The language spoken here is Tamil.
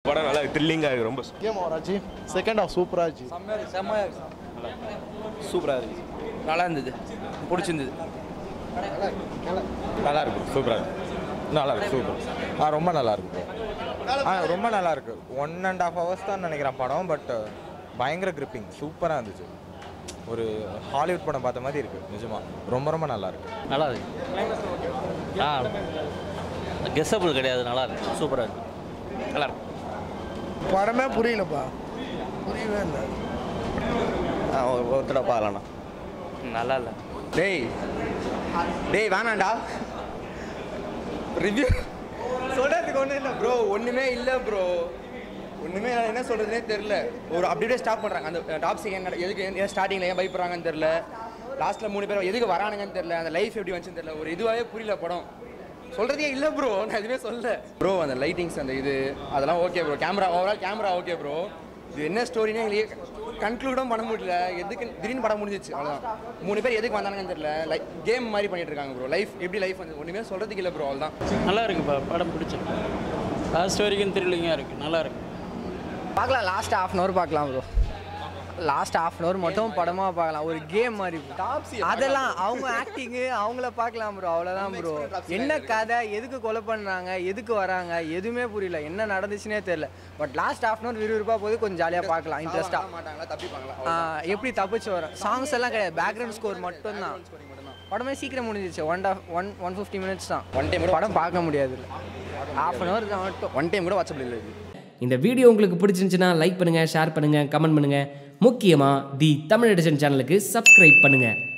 படம் நல்லா த்ரில்லிங்காக இருக்குது ரொம்ப கேம் ஓவராச்சு செகண்ட் ஹாஃப் சூப்பராக இருந்துச்சு சூப்பராக இருந்துச்சு நல்லா இருந்தது பிடிச்சிருந்தது நல்லா இருக்கு சூப்பராக இருக்கு நல்லா இருக்கு சூப்பர் ஆ ரொம்ப நல்லா இருக்கு ஆ ரொம்ப நல்லா இருக்கு ஒன் அண்ட் ஹாஃப் ஹவர்ஸ் தான் நினைக்கிறேன் படம் பட் பயங்கர கிரிப்பிங் சூப்பராக இருந்துச்சு ஒரு ஹாலிவுட் படம் பார்த்த மாதிரி இருக்கு நிஜமா ரொம்ப ரொம்ப நல்லா இருக்கு நல்லா இருக்கு ஆ கெஸ்ஸபிள் கிடையாது நல்லா இருக்கு சூப்பராக இருக்கு நல்லா இருக்கு படமே புரியலப்பா புரியவே இல்லை ஒருத்தட பார்க்கலாம்ண்ணா நல்லா இல்லை டேய் டேய் வேணாண்டா ரிவ்யூ சொல்கிறதுக்கு ஒன்றும் இல்லை ப்ரோ ஒன்றுமே இல்லை ப்ரோ ஒன்றுமே நான் என்ன சொல்கிறதுனே தெரில ஒரு அப்படியே ஸ்டாப் பண்ணுறாங்க அந்த டாப் செகண்ட் எதுக்கு ஏன் ஸ்டார்டிங்கில் ஏன் பயப்படுறாங்கன்னு தெரில லாஸ்ட்டில் மூணு பேர் எதுக்கு வரானுங்கன்னு தெரில அந்த லைஃப் எப்படி வந்துச்சுன்னு தெரில ஒரு இதுவாகவே புரியல படம் சொல்கிறதே இல்லை ப்ரோ நான் எதுவுமே சொல்ல ப்ரோ அந்த லைட்டிங்ஸ் அந்த இது அதெல்லாம் okay bro camera overall camera okay bro இது என்ன ஸ்டோரினே எங்களுக்கு கன்க்ளூடும் பண்ண முடியல எதுக்கு திடீர்னு படம் முடிஞ்சிச்சு அவ்வளோதான் மூணு பேர் எதுக்கு வந்தானுங்கன்னு தெரியல லைக் கேம் மாதிரி பண்ணிட்டு இருக்காங்க ப்ரோ லைஃப் எப்படி லைஃப் வந்து ஒன்றுமே சொல்கிறதுக்கு இல்லை ப்ரோ அவ்வளோதான் நல்லா இருக்குப்பா படம் பிடிச்சிருக்கு லாஸ்ட் வரைக்கும் த்ரில்லிங்காக இருக்குது நல்லா இருக்கு பார்க்கலாம் லாஸ்ட் ஹாஃப் அன் ஹவர் பார்க்கலாம் bro last half an hour மட்டும் படமாக பார்க்கலாம் ஒரு கேம் மாதிரி bro. அதெல்லாம் அவங்க ஆக்டிங்கு அவங்கள பார்க்கலாம் ப்ரோ அவ்வளோதான் ப்ரோ என்ன கதை எதுக்கு கொலை பண்ணாங்க எதுக்கு வராங்க எதுவுமே புரியல என்ன நடந்துச்சுன்னே தெரியல but last half an hour விறுவிறுப்பாக போது கொஞ்சம் ஜாலியாக பார்க்கலாம் இன்ட்ரெஸ்ட்டாக மாட்டாங்களா தப்பிப்பாங்களா எப்படி தப்பிச்சு வரும் சாங்ஸ் எல்லாம் கிடையாது பேக்ரவுண்ட் ஸ்கோர் மட்டும்தான் படமே சீக்கிரம் முடிஞ்சிச்சு one one one fifty minutes தான் One time கூட படம் பார்க்க முடியாது ஹாஃப் அன் ஹவர் தான் மட்டும் ஒன் டைம் கூட வாட்சபிள் இல்லை இது இந்த வீடியோ உங்களுக்கு பிடிச்சிருந்துச்சுன்னா லைக் பண்ணுங்கள் ஷேர் பண்ணுங்கள் கமெண்ட் பண்ணுங்கள் முக்கியமாக தி தமிழ் எடிஷன் சேனலுக்கு சப்ஸ்கிரைப் பண்ணுங்கள்